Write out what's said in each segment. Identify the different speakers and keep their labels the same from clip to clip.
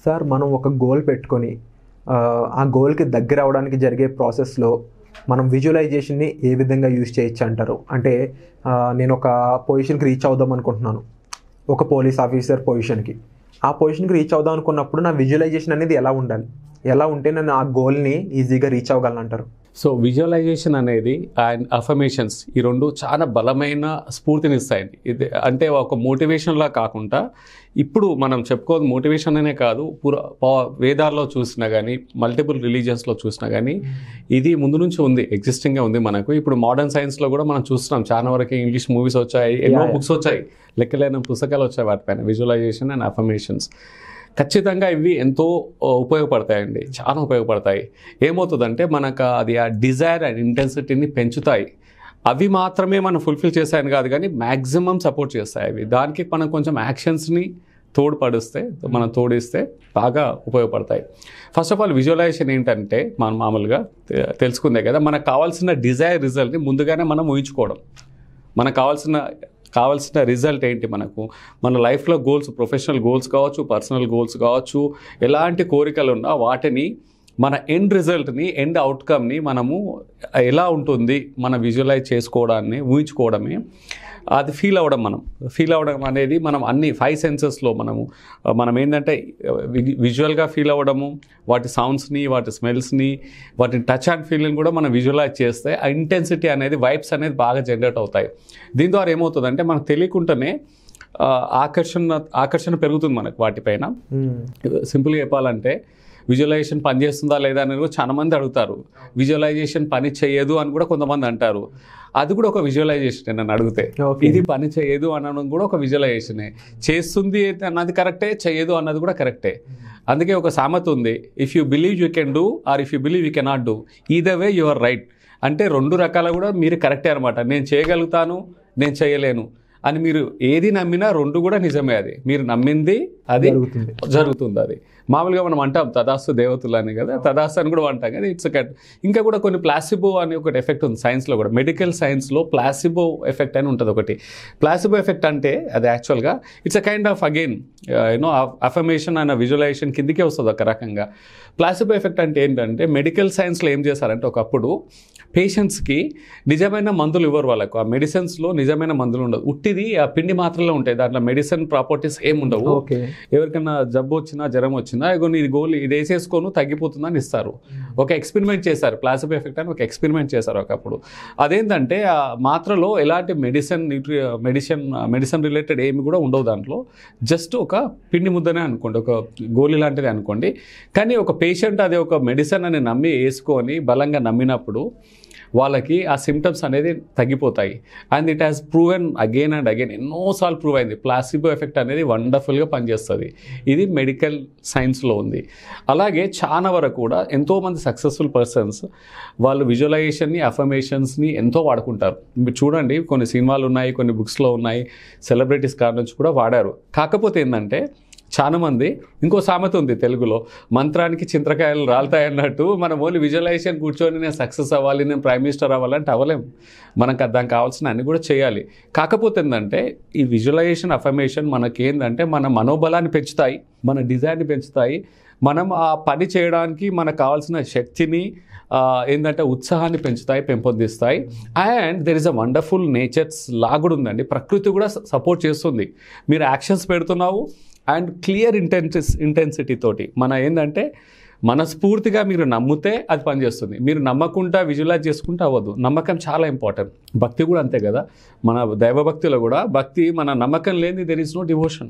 Speaker 1: Sir మనం ఒక goal పెట్టుకొని ఆ, ఆ గోల్కి దగ్గర అవడానికి జరిగే ప్రాసెస్లో మనం విజువలైజేషన్ని ఏ విధంగా యూజ్ చేయొచ్చు అంటారు అంటే ఆ, నేను ఒక పొజిషన్కి రీచ్ అవుదాం అనుకుంటున్నాను ఒక పోలీస్ ఆఫీసర్ పొజిషన్కి ఆ పొజిషన్కి రీచ్ అవుదాం అనుకున్నప్పుడు నా విజువలైజేషన్ అనేది ఎలా ఉండాలి ఎలా ఉంటే నేను ఆ గోల్ని ఈజీగా రీచ్ అవ్వగలను అంటారు
Speaker 2: సో విజువలైజేషన్ అనేది అండ్ అఫర్మేషన్స్ ఈ రెండు చాలా బలమైన స్ఫూర్తినిస్తాయండి ఇది అంటే ఒక మోటివేషన్లా కాకుండా ఇప్పుడు మనం చెప్పుకోదు మోటివేషన్ అనే కాదు పుర పా- వేదాల్లో చూసినా కానీ మల్టిపుల్ రిలీజియన్స్లో చూసినా కానీ ఇది ముందు నుంచి ఉంది ఎగ్జిస్టింగ్గా ఉంది మనకు ఇప్పుడు మోడర్న్ సైన్స్లో కూడా మనం చూస్తున్నాం చాలా వరకు ఇంగ్లీష్ మూవీస్ వచ్చాయి ఎన్నో
Speaker 1: Yeah, yeah.
Speaker 2: బుక్స్ వచ్చాయి లెక్కలేని పుస్తకాలు వచ్చాయి వాటిపైన విజువలైజేషన్ అండ్ అఫర్మేషన్స్ ఖచ్చితంగా ఇవి ఎంతో ఆ, ఉపయోగపడతాయండి చాలా ఉపయోగపడతాయి ఏమవుతుందంటే మనకు అది ఆ డిజైర్ అండ్ ఇంటెన్సిటీని పెంచుతాయి అవి మాత్రమే మనం ఫుల్ఫిల్ చేశాయని కాదు కానీ మ్యాక్సిమం సపోర్ట్ చేస్తాయి అవి దానికి మనం కొంచెం యాక్షన్స్ని తోడ్పడిస్తే మనం తోడిస్తే బాగా ఉపయోగపడతాయి ఫస్ట్ ఆఫ్ ఆల్ విజువలైజేషన్ ఏంటంటే మనం మామూలుగా తె- తెలుసుకుందే కదా మనకు కావాల్సిన డిజైర్ రిజల్ట్ని ముందుగానే మనం ఊహించుకోవడం మనకు కావాల్సిన కావాల్సిన రిజల్ట్ ఏంటి మనకు మన లైఫ్లో గోల్స్ ప్రొఫెషనల్ గోల్స్ కావచ్చు పర్సనల్ గోల్స్ కావచ్చు ఎలాంటి కోరికలు ఉన్నా వాటిని మన ఎండ్ రిజల్ట్ని ఎండ్ అవుట్కమ్ని మనము ఎలా ఉంటుంది మన విజువలైజ్ చేసుకోవడాన్ని ఊహించుకోవడమే అది ఫీల్ అవ్వడం మనం ఫీల్ అవ్వడం అనేది మనం అన్ని ఫైవ్ సెన్సెస్లో మనము ఆ, మనం ఏంటంటే విజువల్గా ఫీల్ అవ్వడము వాటి సౌండ్స్ని వాటి స్మెల్స్ని వాటిని టచ్ అండ్ ఫీలింగ్ కూడా మనం విజువలైజ్ చేస్తే ఆ ఇంటెన్సిటీ అనేది వైబ్స్ అనేది బాగా జనరేట్ అవుతాయి దీని ద్వారా ఏమవుతుందంటే మనకు తెలియకుండానే ఆ, ఆకర్షణ ఆకర్షణ పెరుగుతుంది మనకు వాటిపైన సింపుల్గా చెప్పాలంటే విజువలైజేషన్ పని చేస్తుందా లేదా అనేది కూడా చాలా మంది అడుగుతారు విజువలైజేషన్ పని చేయదు అని కూడా కొంతమంది అంటారు అది కూడా ఒక విజువలైజేషన్ నన్ను అడిగితే
Speaker 1: Okay.
Speaker 2: ఇది పని చేయదు అనడం కూడా ఒక విజువలైజేషనే చేస్తుంది అన్నది కరెక్టే చేయదు అన్నది కూడా కరెక్టే అందుకే ఒక సామెత ఉంది if you believe you can do or if you believe you cannot do either way you are right అంటే రెండు రకాల కూడా మీరు కరెక్టే అనమాట నేను చేయగలుగుతాను నేను చేయలేను అని మీరు ఏది నమ్మినా రెండు కూడా నిజమే అది మీరు నమ్మింది అది
Speaker 1: జరుగుతుంది
Speaker 2: జరుగుతుంది అది మామూలుగా మనం అంటాం తదాస్తు దేవతలు అని కదా తదాస్తు అని కూడా అంటాం కదా ఇట్స్ కట్ ఇంకా కూడా కొన్ని ప్లాసిబో అనే ఒకటి ఎఫెక్ట్ ఉంది సైన్స్లో కూడా మెడికల్ సైన్స్లో ప్లాసిబో ఎఫెక్ట్ అని ఉంటుంది ఒకటి ప్లాసిబో ఎఫెక్ట్ అంటే అది యాక్చువల్గా it's a kind of again you know affirmation and visualization కిందికే వస్తుంది ఒక రకంగా ప్లాసిబో ఎఫెక్ట్ అంటే ఏంటంటే మెడికల్ సైన్స్లో ఏం చేశారంటే ఒకప్పుడు పేషెంట్స్కి నిజమైన మందులు ఇవ్వరు వాళ్ళకు ఆ మెడిసిన్స్లో నిజమైన మందులు ఉండవు ఉట్టిది ఆ పిండి మాత్రలో ఉంటాయి దాంట్లో మెడిసిన్ ప్రాపర్టీస్ ఏం ఉండవు
Speaker 1: ఓకే
Speaker 2: ఎవరికైనా జబ్బు వచ్చినా జ్వరం వచ్చినా ఇగో ఇది గోల్ ఇది వేసేసుకోను తగ్గిపోతుందని ఇస్తారు ఒక ఎక్స్పెరిమెంట్ చేశారు ప్లాసిబో ఎఫెక్ట్ అని ఒక ఎక్స్పెరిమెంట్ చేశారు ఒకప్పుడు అదేంటంటే ఆ మాత్రలో ఎలాంటి మెడిసిన్ న్యూట్రి మెడిసిన్ మెడిసిన్ రిలేటెడ్ ఏమి కూడా ఉండవు దాంట్లో జస్ట్ ఒక పిండి ముద్దనే అనుకోండి ఒక గోళీ లాంటిది అనుకోండి కానీ ఒక పేషెంట్ అది ఒక మెడిసిన్ అని నమ్మి వేసుకొని బలంగా నమ్మినప్పుడు వాళ్ళకి ఆ సిమ్టమ్స్ అనేది తగ్గిపోతాయి and it has proven again and again ఎన్నోసార్లు ప్రూవ్ అయింది ప్లాసిబో ఎఫెక్ట్ అనేది వండర్ఫుల్గా పనిచేస్తుంది ఇది మెడికల్ సైన్స్లో ఉంది అలాగే చాలా వరకు కూడా ఎంతోమంది సక్సెస్ఫుల్ పర్సన్స్ వాళ్ళు విజువలైజేషన్ని అఫర్మేషన్స్ని ఎంతో వాడుకుంటారు మీరు చూడండి కొన్ని సినిమాలు ఉన్నాయి కొన్ని బుక్స్లో ఉన్నాయి సెలబ్రిటీస్ కాడ నుంచి కూడా వాడారు కాకపోతే ఏంటంటే చాలా మంది ఇంకో సామెత ఉంది తెలుగులో మంత్రానికి చింతకాయలు రాలుతాయి అన్నట్టు మనం ఓన్లీ విజువలైజేషన్ కూర్చొని నేను సక్సెస్ అవ్వాలి నేను ప్రైమ్ మినిస్టర్ అవ్వాలంటే అవ్వలేం మనకు అది దానికి కావాల్సిన అన్ని కూడా చేయాలి కాకపోతే ఏంటంటే ఈ విజువలైజేషన్ అఫర్మేషన్ మనకి ఏంటంటే మన మనోబలాన్ని పెంచుతాయి మన డిజైన్ని పెంచుతాయి మనం ఆ పని చేయడానికి మనకు కావాల్సిన శక్తిని ఆ, ఏంటంటే ఉత్సాహాన్ని పెంచుతాయి పెంపొందిస్తాయి and there is a wonderful nature's law కూడా ఉందండి ప్రకృతి కూడా సపోర్ట్ చేస్తుంది మీరు యాక్షన్స్ పెడుతున్నావు అండ్ క్లియర్ ఇంటెన్సిస్ ఇంటెన్సిటీ తోటి మన ఏంటంటే మనస్ఫూర్తిగా మీరు నమ్మితే అది పనిచేస్తుంది మీరు నమ్మకుండా విజువలైజ్ చేసుకుంటే అవ్వదు నమ్మకం చాలా ఇంపార్టెంట్ భక్తి కూడా అంతే కదా మన దైవభక్తిలో కూడా భక్తి మన నమ్మకం లేని there is no devotion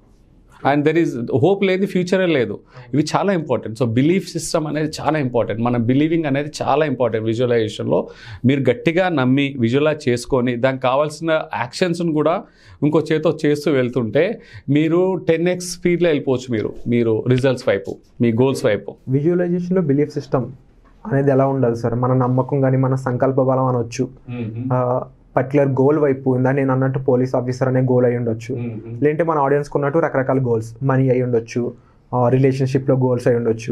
Speaker 2: and there is hope లేని ఫ్యూచరే లేదు ఇవి చాలా ఇంపార్టెంట్ సో బిలీఫ్ సిస్టమ్ అనేది చాలా ఇంపార్టెంట్ మన బిలీవింగ్ అనేది చాలా ఇంపార్టెంట్ విజువలైజేషన్లో మీరు గట్టిగా నమ్మి విజువలైజ్ చేసుకొని దానికి కావాల్సిన యాక్షన్స్ని కూడా ఇంకో చేతో చేస్తూ వెళ్తుంటే మీరు టెన్ ఎక్స్ స్పీడ్లో వెళ్ళిపోవచ్చు మీరు మీరు రిజల్ట్స్ వైపు మీ గోల్స్ వైపు
Speaker 1: విజువలైజేషన్లో బిలీఫ్ సిస్టమ్ అనేది ఎలా ఉండాలి సార్ మన నమ్మకం కానీ మన సంకల్ప బలం అనొచ్చు పర్టికులర్ గోల్ వైపు ఇందా నేను అన్నట్టు పోలీస్ ఆఫీసర్ అనే గోల్ అయి ఉండొచ్చు లేదంటే మన ఆడియన్స్ ఉన్నట్టు రకరకాల గోల్స్ మనీ అయి ఉండొచ్చు రిలేషన్షిప్లో గోల్స్ అయి ఉండొచ్చు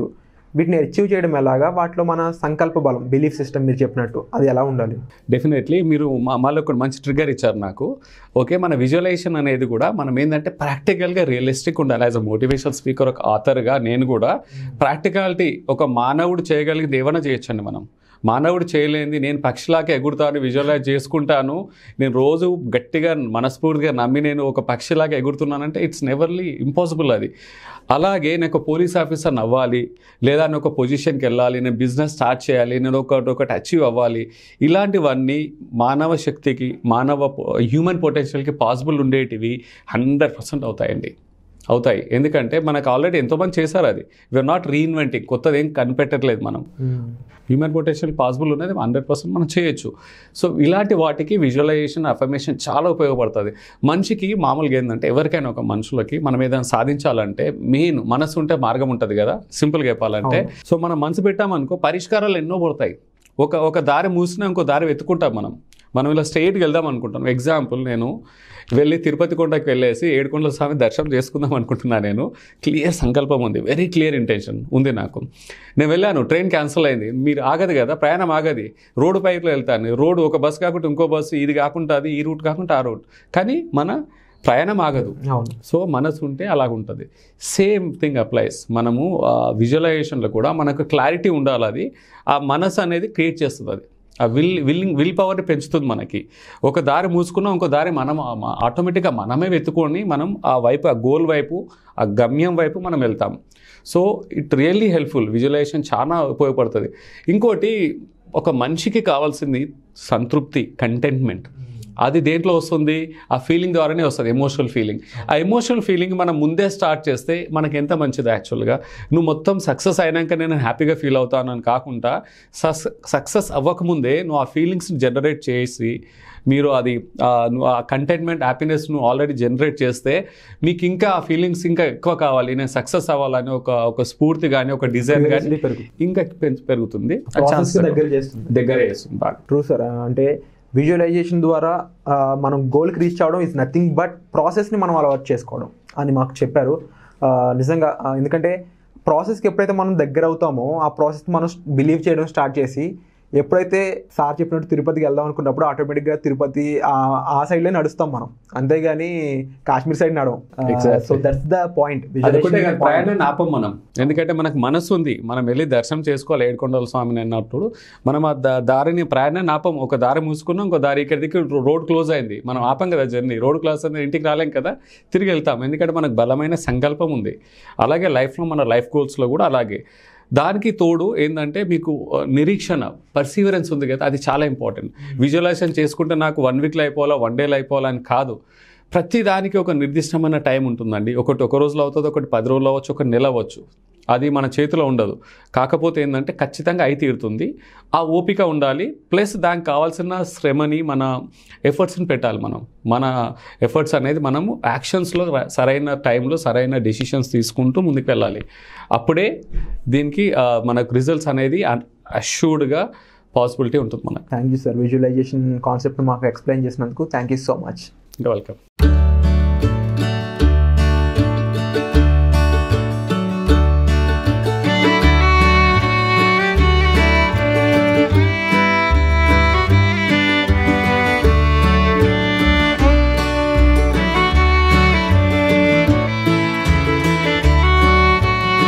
Speaker 1: వీటిని అచీవ్ చేయడం ఎలాగా వాటిలో మన సంకల్ప బలం బిలీఫ్ సిస్టమ్ మీరు చెప్పినట్టు అది ఎలా ఉండాలి
Speaker 2: డెఫినెట్లీ మీరు మా మళ్ళీ ఒక మంచి ట్రిగ్గర్ ఇచ్చారు నాకు ఓకే మన విజువలైజేషన్ అనేది కూడా మనం ఏంటంటే ప్రాక్టికల్గా రియలిస్టిక్ ఉండాలి యాజ్ అ మోటివేషనల్ స్పీకర్ ఒక ఆథర్గా నేను కూడా ప్రాక్టికాలిటీ ఒక మానవుడు చేయగలిగింది ఏమైనా చేయొచ్చండి మనం మానవుడు చేయలేనిది నేను పక్షిలాగా ఎగురుతాను విజువలైజ్ చేసుకుంటాను నేను రోజు గట్టిగా మనస్ఫూర్తిగా నమ్మి నేను ఒక పక్షిలాగా ఎగురుతున్నానంటే ఇట్స్ నెవర్లీ ఇంపాసిబుల్ అది అలాగే నేను ఒక పోలీస్ ఆఫీసర్ అవ్వాలి లేదా నేను ఒక పొజిషన్కి వెళ్ళాలి నేను బిజినెస్ స్టార్ట్ చేయాలి నేను ఒకటి ఒకటి అచీవ్ అవ్వాలి ఇలాంటివన్నీ మానవ శక్తికి మానవ హ్యూమన్ పొటెన్షియల్కి పాసిబుల్ ఉండేటివి హండ్రెడ్ పర్సెంట్ అవుతాయండి అవుతాయి ఎందుకంటే మనకు ఆల్రెడీ ఎంతోమంది చేశారు అది వీఆర్ నాట్ రీఇన్వెంటింగ్ కొత్తది ఏం కనిపెట్టట్లేదు మనం హ్యూమన్ పొటెన్షియల్ పాసిబుల్ ఉన్నది హండ్రెడ్ పర్సెంట్ మనం చేయొచ్చు సో ఇలాంటి వాటికి విజువలైజేషన్ అఫర్మేషన్ చాలా ఉపయోగపడుతుంది మనిషికి మామూలుగా ఏంటంటే ఎవరికైనా ఒక మనుషులకి మనం ఏదైనా సాధించాలంటే మెయిన్ మనసు ఉంటే మార్గం ఉంటుంది కదా సింపుల్గా చెప్పాలంటే సో మనం మనసు పెట్టామనుకో పరిష్కారాలు ఎన్నో పడతాయి ఒక ఒక దారి మూసినా ఇంకో దారి వెతుకుంటాం మనం మనం ఇలా స్ట్రైట్కి వెళ్దాం అనుకుంటాం ఎగ్జాంపుల్ నేను వెళ్ళి తిరుపతి కొండకి వెళ్ళేసి ఏడుకొండల స్వామి దర్శనం చేసుకుందాం అనుకుంటున్నా నేను క్లియర్ సంకల్పం ఉంది వెరీ క్లియర్ ఇంటెన్షన్ ఉంది నాకు నేను వెళ్ళాను ట్రైన్ క్యాన్సిల్ అయింది మీరు ఆగదు కదా ప్రయాణం ఆగది రోడ్డు పైపులో వెళ్తాను రోడ్డు ఒక బస్ కాకుండా ఇంకో బస్సు ఇది కాకుండా అది ఈ రూట్ కాకుండా ఆ రూట్ కానీ మన ప్రయాణం ఆగదు
Speaker 1: అవును
Speaker 2: సో మనసు ఉంటే అలాగ ఉంటుంది సేమ్ థింగ్ అప్లైస్ మనము విజువలైజేషన్లో కూడా మనకు క్లారిటీ ఉండాలి అది ఆ మనసు అనేది క్రియేట్ చేస్తుంది అది ఆ విల్ విల్లింగ్ విల్ పవర్ని పెంచుతుంది మనకి ఒక దారి మూసుకున్నా ఇంకో దారి మనం ఆటోమేటిక్గా మనమే వెతుకొని మనం ఆ వైపు ఆ గోల్ వైపు ఆ గమ్యం వైపు మనం వెళ్తాం so it really helpful visualization చాలా ఉపయోగపడుతుంది ఇంకోటి ఒక మనిషికి కావాల్సింది సంతృప్తి కంటెంట్మెంట్ అది దేంట్లో వస్తుంది ఆ ఫీలింగ్ ద్వారానే వస్తుంది ఎమోషనల్ ఫీలింగ్ ఆ ఎమోషనల్ ఫీలింగ్ మనం ముందే స్టార్ట్ చేస్తే మనకి ఎంత మంచిది యాక్చువల్గా నువ్వు మొత్తం సక్సెస్ అయినాక నేను హ్యాపీగా ఫీల్ అవుతాను అని కాకుండా సక్సెస్ అవ్వకముందే నువ్వు ఆ ఫీలింగ్స్ని జనరేట్ చేసి మీరు అది ఆ, నువ్వు ఆ కంటెంట్మెంట్ హ్యాపీనెస్ నువ్వు ఆల్రెడీ జనరేట్ చేస్తే మీకు ఇంకా ఆ ఫీలింగ్స్ ఇంకా ఎక్కువ కావాలి నేను సక్సెస్ అవ్వాలని ఒక ఒక స్ఫూర్తి కానీ ఒక డిజైన్ కానీ
Speaker 1: Curiosity పెరుగుతుంది.
Speaker 2: ఇంకా పెంచు- పెరుగుతుంది ఆ
Speaker 1: Process
Speaker 2: chance
Speaker 1: కి దగ్గర చేస్తుంది
Speaker 2: దగ్గర చేస్తుంది బాగా
Speaker 1: ట్రూ సార్ అంటే విజువలైజేషన్ ద్వారా ఆ, మనం గోల్కి రీచ్ అవ్వడం ఇస్ నథింగ్ బట్ ప్రాసెస్ని మనం అలవాటు చేసుకోవడం అని మాకు చెప్పారు ఆ, నిజంగా ఆ, ఎందుకంటే ప్రాసెస్కి ఎప్పుడైతే మనం దగ్గర అవుతామో ఆ ప్రాసెస్ మనం బిలీవ్ చేయడం స్టార్ట్ చేసి ఎప్పుడైతే సార్ చెప్పినట్టు తిరుపతికి వెళ్దాం అనుకున్నప్పుడు ఆటోమేటిక్గా తిరుపతి ఆ- ఆ సైడ్లో నడుస్తాం మనం అంతేగాని కాశ్మీర్ సైడ్ నడవం
Speaker 2: Exactly.
Speaker 1: So that's the point
Speaker 2: అదొకటే కాదు, ప్రయాణాన్ని ఆపం మనం ఎందుకంటే మనకు మనసు ఉంది మనం వెళ్ళి దర్శనం చేసుకోవాలి ఏడుకొండల స్వామిని అన్నప్పుడు మనం ఆ దా- దారిని ప్రయాణాన్ని ఆపం ఒక దారి మూసుకున్నాం ఇంకో దారి ఇక్కడికి రోడ్ క్లోజ్ అయింది మనం ఆపం కదా జర్నీ రోడ్ క్లోజ్ అయింది ఇంటికి రాలేం కదా తిరిగి వెళ్తాం ఎందుకంటే మనకు బలమైన సంకల్పం ఉంది అలాగే లైఫ్లో మన లైఫ్ గోల్స్లో కూడా అలాగే దానికి తోడు ఏంటంటే మీకు ఆ, నిరీక్షణ పర్సీవరెన్స్ ఉంది కదా అది చాలా ఇంపార్టెంట్ విజువలైజేషన్ చేసుకుంటే నాకు వన్ వీక్లో అయిపోవాలా వన్ డేలో అయిపోవాలని కాదు ప్రతి దానికి ఒక నిర్దిష్టమైన టైం ఉంటుందండి ఒకటి ఒక రోజులో అవుతుంది ఒకటి పది రోజులు అవ్వచ్చు ఒక నెల అవ్వచ్చు అది మన చేతిలో ఉండదు కాకపోతే ఏంటంటే ఖచ్చితంగా అయి తీరుతుంది ఆ ఓపిక ఉండాలి ప్లస్ దానికి కావాల్సిన శ్రమని మన ఎఫర్ట్స్ని పెట్టాలి మనం మన ఎఫర్ట్స్ అనేది మనము యాక్షన్స్లో సరైన టైంలో సరైన డెసిషన్స్ తీసుకుంటూ ముందుకు వెళ్ళాలి అప్పుడే దీనికి ఆ, మనకు రిజల్ట్స్ అనేది అష్యూర్డ్గా పాసిబిలిటీ ఉంటుంది మనకు
Speaker 1: thank you sir visualization concept మాకు ఎక్స్ప్లెయిన్ చేసినందుకు థ్యాంక్ యూ సో మచ్
Speaker 2: ఇంకా వెల్కమ్